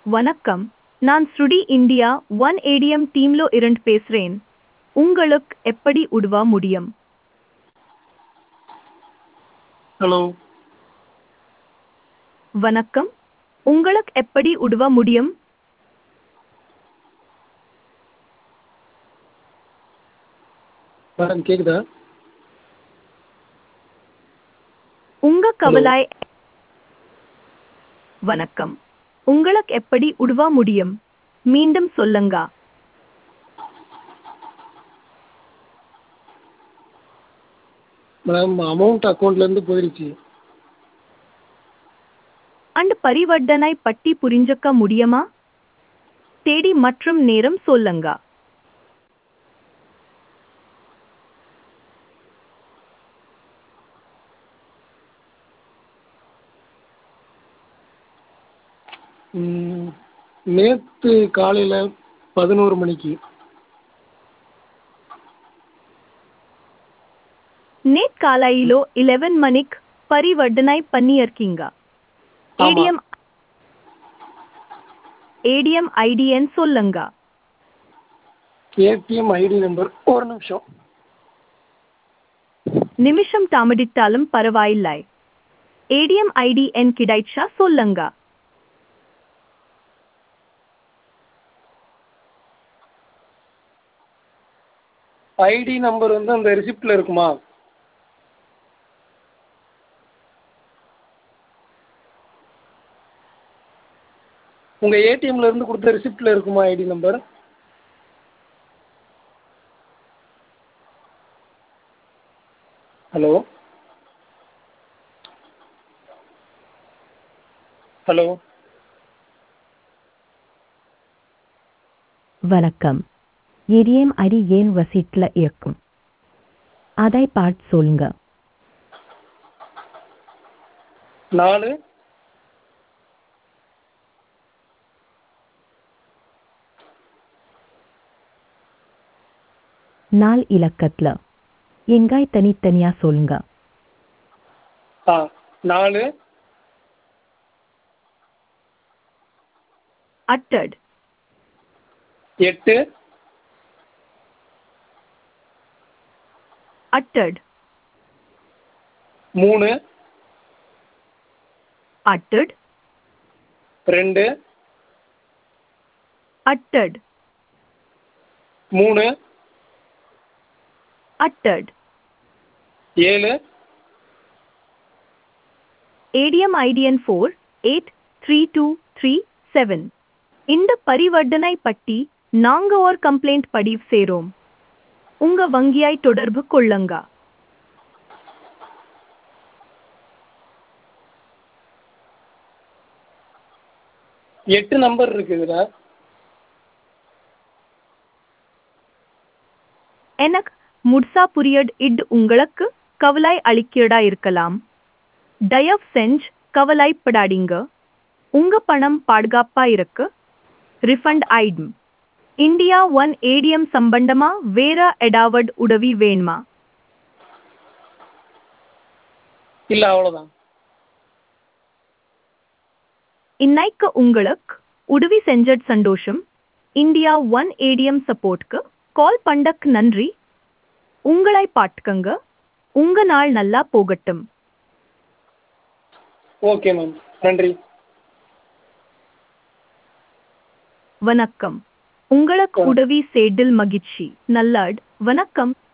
வணக்கம் நான் ஸ்ருடி இந்தியா ஒன் ஏடிஎம் டீம்லோ இருந்து பேசுறேன் உங்களுக்கு எப்படி உதவ முடியும் ஹலோ வணக்கம் உங்களுக்கு எப்படி உதவ முடியும் மேடம் கேட்குதா உங்க கவலை வணக்கம் உங்களுக்கு எப்படி உதவ முடியும் மீண்டும் சொல்லுங்க மேடம் அமௌண்ட் அக்கௌண்ட்லேருந்து போயிடுச்சு அந்த பரிவர்த்தனை பற்றி புரிஞ்சுக்க முடியுமா தேதி மற்றும் நேரம் சொல்லுங்க நேற்று காலையில் பதினோரு மணிக்கு நேட் காலையிலோ இலெவன் மணிக்கு பரிவர்த்தனை பண்ணியிருக்கீங்க ஆமா. ஏடிஎம் ஏடிஎம் ஐடின்னு சொல்லுங்க ஏடிஎம் ஐடி நம்பர் ஒரு நிமிஷம் நிமிஷம் தாமதித்தாலும் பரவாயில்லை ஏடிஎம் ஐடி என் கிடைச்சா சொல்லுங்க ஐடி நம்பர் வந்து அந்த ரிசிப்டில் இருக்குமா உங்கள் ஏடிஎம்ல இருந்து கொடுத்த ரிசிப்டில் இருக்குமா ஐடி நம்பர் ஹலோ ஹலோ வணக்கம் ஏடிஎம் ஐடி ஏன் வசீட்டில் இருக்கும் அதை பார்த்து சொல்லுங்க நாலு நாலு இலக்கத்தில் எங்காய் தனித்தனியா சொல்லுங்க ஆ நாலு அட்டட் எட்டு அட்டட் மூணு அட்டட் ரெண்டு அட்டட் மூணு அட்டட் ஏழு ஏடிஎம் ஐடிஎன் four eight three two three seven இந்த பரிவர்த்தனை பற்றி நாங்க ஒரு கம்ப்ளைண்ட் பதிவு செய்றோம் உங்க வங்கியாய் தொடர்பு கொள்ளுங்க எட்டு நம்பர் இருக்குதுடா எனக்கு முட்சா புரியட் இட் உங்களுக்கு கவலை அளிக்கிறதா இருக்கலாம் தயவு செஞ்சு கவலைப்படாதீங்க உங்க பணம் பாதுகாப்பா இருக்கு ரிஃபண்ட் ஆயிடும் இந்தியா ஒன் ஏடிஎம் சம்பந்தமா வேற எடாவட் உதவி வேணுமா இல்லை அவ்வளோதான் இன்னைக்கு உங்களுக்கு உதவி செஞ்சது சந்தோஷம் இந்தியா ஒன் ஏடிஎம் சப்போர்ட்க்கு கால் பண்ணக்கு நன்றி உங்களை பாட்டுக்கங்க உங்க நாள் நல்லா போகட்டும் ஓகே மேம் நன்றி வணக்கம் உங்களுக்கு வணக்கம். உதவி செய்தில் மகிழ்ச்சி நல்லாட் வணக்கம்